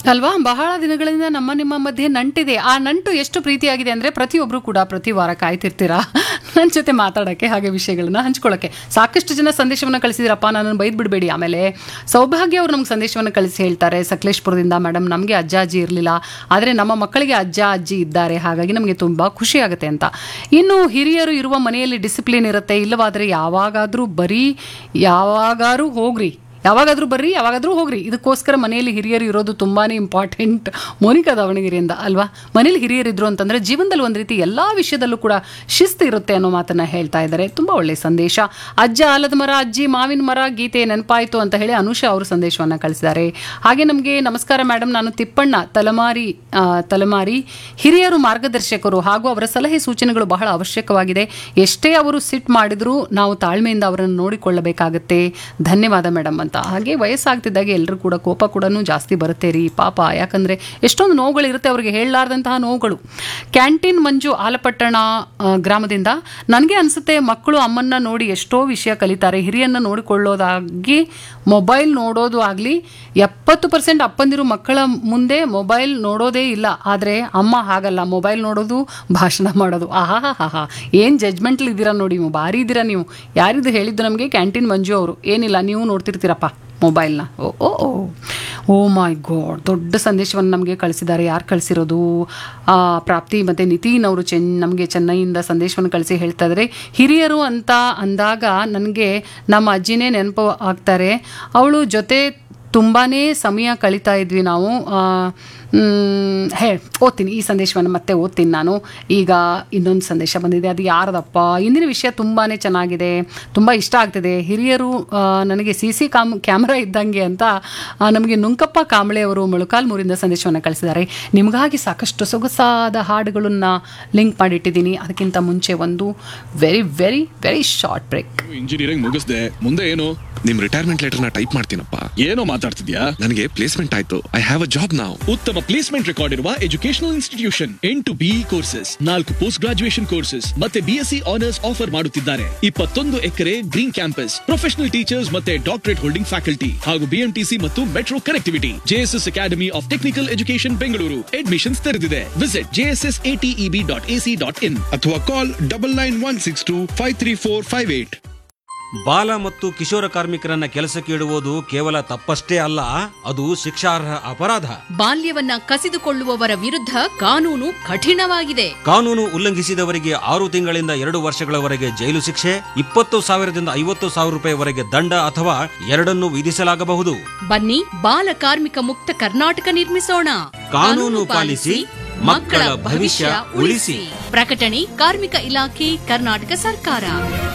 ಅಲ್ವಾ ಬಹಳ ದಿನಗಳಿಂದ ನಮ್ಮ ನಿಮ್ಮ ಮಧ್ಯೆ ನಂಟಿದೆ ಆ ನಂಟು ಎಷ್ಟು ಪ್ರೀತಿಯಾಗಿದೆ ಅಂದರೆ ಪ್ರತಿಯೊಬ್ಬರು ಕೂಡ ಪ್ರತಿ ವಾರ ಕಾಯ್ತಿರ್ತೀರಾ ನನ್ನ ಜೊತೆ ಮಾತಾಡೋಕ್ಕೆ ಹಾಗೆ ವಿಷಯಗಳನ್ನ ಹಂಚ್ಕೊಳ್ಳೋಕ್ಕೆ ಸಾಕಷ್ಟು ಜನ ಸಂದೇಶವನ್ನು ಕಳಿಸಿದಿರಪ್ಪ ನನ್ನನ್ನು ಬೈದು ಬಿಡಬೇಡಿ ಆಮೇಲೆ ಸೌಭಾಗ್ಯ ಅವರು ನಮ್ಗೆ ಸಂದೇಶವನ್ನು ಕಳಿಸಿ ಹೇಳ್ತಾರೆ ಸಕಲೇಶ್ಪುರದಿಂದ ಮೇಡಮ್ ನಮಗೆ ಅಜ್ಜ ಅಜ್ಜಿ ಇರಲಿಲ್ಲ ಆದರೆ ನಮ್ಮ ಮಕ್ಕಳಿಗೆ ಅಜ್ಜ ಅಜ್ಜಿ ಇದ್ದಾರೆ ಹಾಗಾಗಿ ನಮಗೆ ತುಂಬ ಖುಷಿ ಆಗುತ್ತೆ ಅಂತ ಇನ್ನು ಹಿರಿಯರು ಇರುವ ಮನೆಯಲ್ಲಿ ಡಿಸಿಪ್ಲಿನ್ ಇರುತ್ತೆ ಇಲ್ಲವಾದರೆ ಯಾವಾಗಾದರೂ ಬರೀ ಯಾವಾಗಾದ್ರೂ ಹೋಗ್ರಿ ಯಾವಾಗಾದ್ರೂ ಬರ್ರಿ ಯಾವಾಗಾದ್ರೂ ಹೋಗ್ರಿ ಇದಕ್ಕೋಸ್ಕರ ಮನೆಯಲ್ಲಿ ಹಿರಿಯರು ಇರೋದು ತುಂಬಾನೇ ಇಂಪಾರ್ಟೆಂಟ್ ಮೋನಿಕಾ ದಾವಣಗೆರೆಯಿಂದ ಅಲ್ವಾ ಮನೇಲಿ ಹಿರಿಯರಿದ್ರು ಅಂತಂದ್ರೆ ಜೀವನದಲ್ಲಿ ಒಂದು ರೀತಿ ಎಲ್ಲಾ ವಿಷಯದಲ್ಲೂ ಕೂಡ ಶಿಸ್ತು ಇರುತ್ತೆ ಅನ್ನೋ ಮಾತನ್ನ ಹೇಳ್ತಾ ಇದ್ದಾರೆ ತುಂಬಾ ಒಳ್ಳೆಯ ಸಂದೇಶ ಅಜ್ಜ ಆಲದ ಮರ ಅಜ್ಜಿ ಮಾವಿನ ಮರ ಗೀತೆ ನೆನಪಾಯ್ತು ಅಂತ ಹೇಳಿ ಅನುಷಾ ಅವರು ಸಂದೇಶವನ್ನ ಕಳಿಸಿದ್ದಾರೆ ಹಾಗೆ ನಮಗೆ ನಮಸ್ಕಾರ ಮೇಡಮ್ ನಾನು ತಿಪ್ಪಣ್ಣ ತಲೆಮಾರಿ ಆ, ತಲೆಮಾರಿ ಹಿರಿಯರು ಮಾರ್ಗದರ್ಶಕರು ಹಾಗೂ ಅವರ ಸಲಹೆ ಸೂಚನೆಗಳು ಬಹಳ ಅವಶ್ಯಕವಾಗಿದೆ ಎಷ್ಟೇ ಅವರು ಸಿಟ್ ಮಾಡಿದ್ರು ನಾವು ತಾಳ್ಮೆಯಿಂದ ಅವರನ್ನು ನೋಡಿಕೊಳ್ಳಬೇಕಾಗತ್ತೆ ಧನ್ಯವಾದ ಮೇಡಮ್ ಅಂತ ಹಾಗೆ ವಯಸ್ಸಾಗ್ತಿದ್ದಾಗ ಎಲ್ಲರೂ ಕೂಡ ಕೋಪ ಕೂಡ ಜಾಸ್ತಿ ಬರುತ್ತೆ ರೀ ಪಾಪ ಯಾಕಂದ್ರೆ ಎಷ್ಟೊಂದು ನೋವುಗಳಿರುತ್ತೆ ಅವ್ರಿಗೆ ಹೇಳಲಾರ್ದಂತಹ ನೋವುಗಳು ಕ್ಯಾಂಟೀನ್ ಮಂಜು ಆಲಪಟ್ಟಣ ಆ, ಗ್ರಾಮದಿಂದ ನನಗೆ ಅನಿಸುತ್ತೆ ಮಕ್ಕಳು ಅಮ್ಮನ್ನ ನೋಡಿ ಎಷ್ಟೋ ವಿಷಯ ಕಲಿತಾರೆ ಹಿರಿಯನ್ನ ನೋಡಿಕೊಳ್ಳೋದಾಗಿ ಮೊಬೈಲ್ ನೋಡೋದು ಆಗಲಿ ಎಪ್ಪತ್ತು ಪರ್ಸೆಂಟ್ ಅಪ್ಪಂದಿರು ಮಕ್ಕಳ ಮುಂದೆ ಮೊಬೈಲ್ ನೋಡೋದೇ ಇಲ್ಲ ಆದರೆ ಅಮ್ಮ ಹಾಗಲ್ಲ ಮೊಬೈಲ್ ನೋಡೋದು ಭಾಷಣ ಮಾಡೋದು ಆಹಾ ಹಾ ಹಾ ಏನು ಜಜ್ಮೆಂಟ್ಲ್ ಇದ್ದೀರಾ ನೋಡಿ ನೀವು ಭಾರಿ ಇದ್ದೀರಾ ನೀವು ಯಾರಿದು ಹೇಳಿದ್ದು ನಮಗೆ ಕ್ಯಾಂಟೀನ್ ಮಂಜು ಅವರು ಏನಿಲ್ಲ ನೀವು ನೋಡ್ತಿರ್ತೀರಪ್ಪ ಮೊಬೈಲ್ನ ಓ ಓ ಓ ಓ ಮೈ ಗಾಡ್ ದೊಡ್ಡ ಸಂದೇಶವನ್ನು ನಮಗೆ ಕಳಿಸಿದ್ದಾರೆ ಯಾರು ಕಳಿಸಿರೋದು ಆ, ಪ್ರಾಪ್ತಿ ಮತ್ತು ನಿತಿನ್ ಅವರು ಚೆನ್ ನಮಗೆ ಚೆನ್ನೈಯಿಂದ ಸಂದೇಶವನ್ನು ಕಳಿಸಿ ಹೇಳ್ತಾ ಇದ್ದಾರೆ ಹಿರಿಯರು ಅಂತ ಅಂದಾಗ ನನಗೆ ನಮ್ಮ ಅಜ್ಜಿನೇ ನೆನಪು ಆಗ್ತಾರೆ ಅವಳು ಜೊತೆ ತುಂಬಾ ಸಮಯ ಕಳೀತಾ ಇದ್ವಿ ನಾವು ಆ, ಮ್, ಹೇ ಓದ್ತೀನಿ ಈ ಸಂದೇಶವನ್ನು ಮತ್ತೆ ಓದ್ತೀನಿ ನಾನು ಈಗ ಇನ್ನೊಂದು ಸಂದೇಶ ಬಂದಿದೆ ಅದು ಯಾರದಪ್ಪ ಇಂದಿನ ವಿಷಯ ತುಂಬಾ ಚೆನ್ನಾಗಿದೆ ತುಂಬ ಇಷ್ಟ ಆಗ್ತಿದೆ ಹಿರಿಯರು ಆ, ನನಗೆ ಸಿ ಸಿ ಕಾಮ್ ಕ್ಯಾಮ್ರಾ ಇದ್ದಂಗೆ ಅಂತ ಆ, ನಮಗೆ ನುಂಕಪ್ಪ ಕಾಂಬಳೆ ಅವರು ಮೊಳಕಾಲ್ಮೂರಿಂದ ಸಂದೇಶವನ್ನು ಕಳಿಸಿದ್ದಾರೆ ನಿಮಗಾಗಿ ಸಾಕಷ್ಟು ಸೊಗಸಾದ ಹಾಡುಗಳನ್ನು ಲಿಂಕ್ ಮಾಡಿಟ್ಟಿದ್ದೀನಿ ಅದಕ್ಕಿಂತ ಮುಂಚೆ ಒಂದು very very very short break engineering ಮುಗಿಸ್ದೆ ಮುಂದೆ ಏನು ನಿಮ್ ರಿಟೈರ್ಮೆಂಟ್ ಲೆಟರ್ ನ ಟೈಪ್ ಮಾಡ್ತೀನಪ್ಪ ಏನೋ ಮಾತಾಡ್ತಿದ್ಯಾ ನನಗೆ ಪ್ಲೇಸ್ಮೆಂಟ್ ಆಯ್ತು ಐ ಹ್ಯಾವ್ ಅ ಜಾಬ್ ನಾವು ಉತ್ತಮ ಪ್ಲೇಸ್ಮೆಂಟ್ ರೆಕಾರ್ಡ್ ಇರುವ ಎಜುಕೇಶನಲ್ ಇನ್ಸ್ಟಿಟ್ಯೂಷನ್ ಎಂಟು ಬಿಇ ಕೋರ್ಸಸ್ ನಾಲ್ಕು ಪೋಸ್ಟ್ ಗ್ರಾಜುಯೇಷನ್ ಕೋರ್ಸಸ್ ಮತ್ತೆ ಬಿಎಸ್ಸಿ ಆನರ್ಸ್ ಆಫರ್ ಮಾಡುತ್ತಿದ್ದಾರೆ ಇಪ್ಪತ್ತೊಂದು acre green campus professional teachers ಮತ್ತೆ ಡಾಕ್ಟರೇಟ್ ಹೋಲ್ಡಿಂಗ್ ಫ್ಯಾಕಲ್ಟಿ ಹಾಗೂ ಬಿಎಂಟಿಸಿ ಮತ್ತು metro connectivity JSS academy of technical education Bengaluru admissions ತೆರೆದಿದೆ visit JSS ATEB dot AC dot in ಅಥವಾ call double nine one six two five three four five eight ಬಾಲ ಮತ್ತು ಕಿಶೋರ ಕಾರ್ಮಿಕರನ್ನ ಕೆಲಸಕ್ಕೆ ಇಡುವುದು ಕೇವಲ ತಪ್ಪಷ್ಟೇ ಅಲ್ಲ ಅದು ಶಿಕ್ಷಾರ್ಹ ಅಪರಾಧ ಬಾಲ್ಯವನ್ನ ಕಸಿದುಕೊಳ್ಳುವವರ ವಿರುದ್ಧ ಕಾನೂನು ಕಠಿಣವಾಗಿದೆ ಕಾನೂನು ಉಲ್ಲಂಘಿಸಿದವರಿಗೆ ಆರು ತಿಂಗಳಿಂದ ಎರಡು ವರ್ಷಗಳವರೆಗೆ ಜೈಲು ಶಿಕ್ಷೆ ಇಪ್ಪತ್ತು ಸಾವಿರದಿಂದ ಐವತ್ತು ಸಾವಿರ ರೂಪಾಯಿವರೆಗೆ ದಂಡ ಅಥವಾ ಎರಡನ್ನು ವಿಧಿಸಲಾಗಬಹುದು ಬನ್ನಿ ಬಾಲ ಕಾರ್ಮಿಕ ಮುಕ್ತ ಕರ್ನಾಟಕ ನಿರ್ಮಿಸೋಣ ಕಾನೂನು ಪಾಲಿಸಿ ಮಕ್ಕಳ ಭವಿಷ್ಯ ಉಳಿಸಿ ಪ್ರಕಟಣೆ ಕಾರ್ಮಿಕ ಇಲಾಖೆ ಕರ್ನಾಟಕ ಸರ್ಕಾರ